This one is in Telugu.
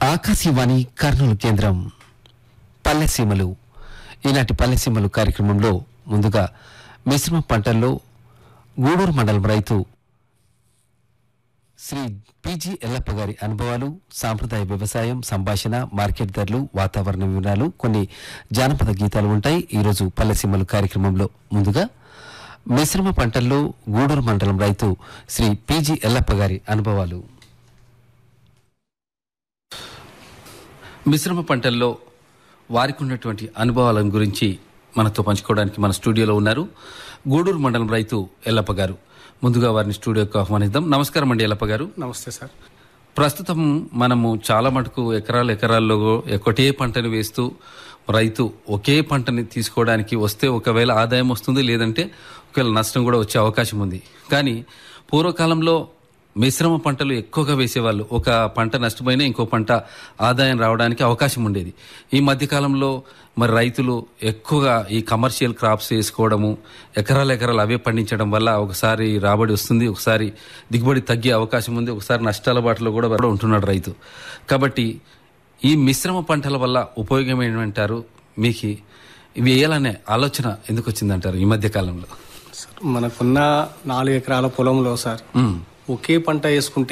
ఆకాశవాణి కర్నూలు కేంద్రం పల్లెసీమలు ఈనాటి పల్లెసీమలు కార్యక్రమంలో ముందుగా మిశ్రమ పంటల్లో గూడూరు మండలం రైతు శ్రీ పిజి ఎల్లప్ప గారి అనుభవాలు సాంప్రదాయ వ్యవసాయం సంభాషణ మార్కెట్ ధరలు వాతావరణ వివరాలు కొన్ని జానపద గీతాలు ఉంటాయి ఈరోజు పల్లెసీమలు కార్యక్రమంలో ముందుగా మిశ్రమ పంటల్లో గూడూరు మండలం రైతు శ్రీ పిజి ఎల్లప్ప గారి అనుభవాలు మిశ్రమ పంటల్లో వారికి ఉన్నటువంటి అనుభవాల గురించి మనతో పంచుకోవడానికి మన స్టూడియోలో ఉన్నారు గూడూరు మండలం రైతు ఎల్లప్ప గారు ముందుగా వారిని స్టూడియోకి ఆహ్వానిద్దాం నమస్కారం అండి ఎల్లప్ప గారు నమస్తే సార్ ప్రస్తుతం మనము చాలా మటుకు ఎకరాలు ఎకరాల్లో ఒకటే పంటను వేస్తూ రైతు ఒకే పంటని తీసుకోవడానికి వస్తే ఒకవేళ ఆదాయం వస్తుంది లేదంటే ఒకవేళ నష్టం కూడా వచ్చే అవకాశం ఉంది కానీ పూర్వకాలంలో మిశ్రమ పంటలు ఎక్కువగా వేసేవాళ్ళు ఒక పంట నష్టపోయినా ఇంకో పంట ఆదాయం రావడానికి అవకాశం ఉండేది ఈ మధ్యకాలంలో మరి రైతులు ఎక్కువగా ఈ కమర్షియల్ క్రాప్స్ వేసుకోవడము ఎకరాలు ఎకరాలు అవే పండించడం వల్ల ఒకసారి రాబడి వస్తుంది ఒకసారి దిగుబడి తగ్గే అవకాశం ఉంది ఒకసారి నష్టాల బాటలో కూడా కూడా ఉంటున్నాడు రైతు కాబట్టి ఈ మిశ్రమ పంటల వల్ల ఉపయోగం ఏమంటారు మీకు ఇవి వేయాలనే ఆలోచన ఎందుకు వచ్చిందంటారు ఈ మధ్య కాలంలో సార్ మనకున్న నాలుగు ఎకరాల పొలంలో సార్ ఉమ్, ఒకే పంట వేసుకుంటే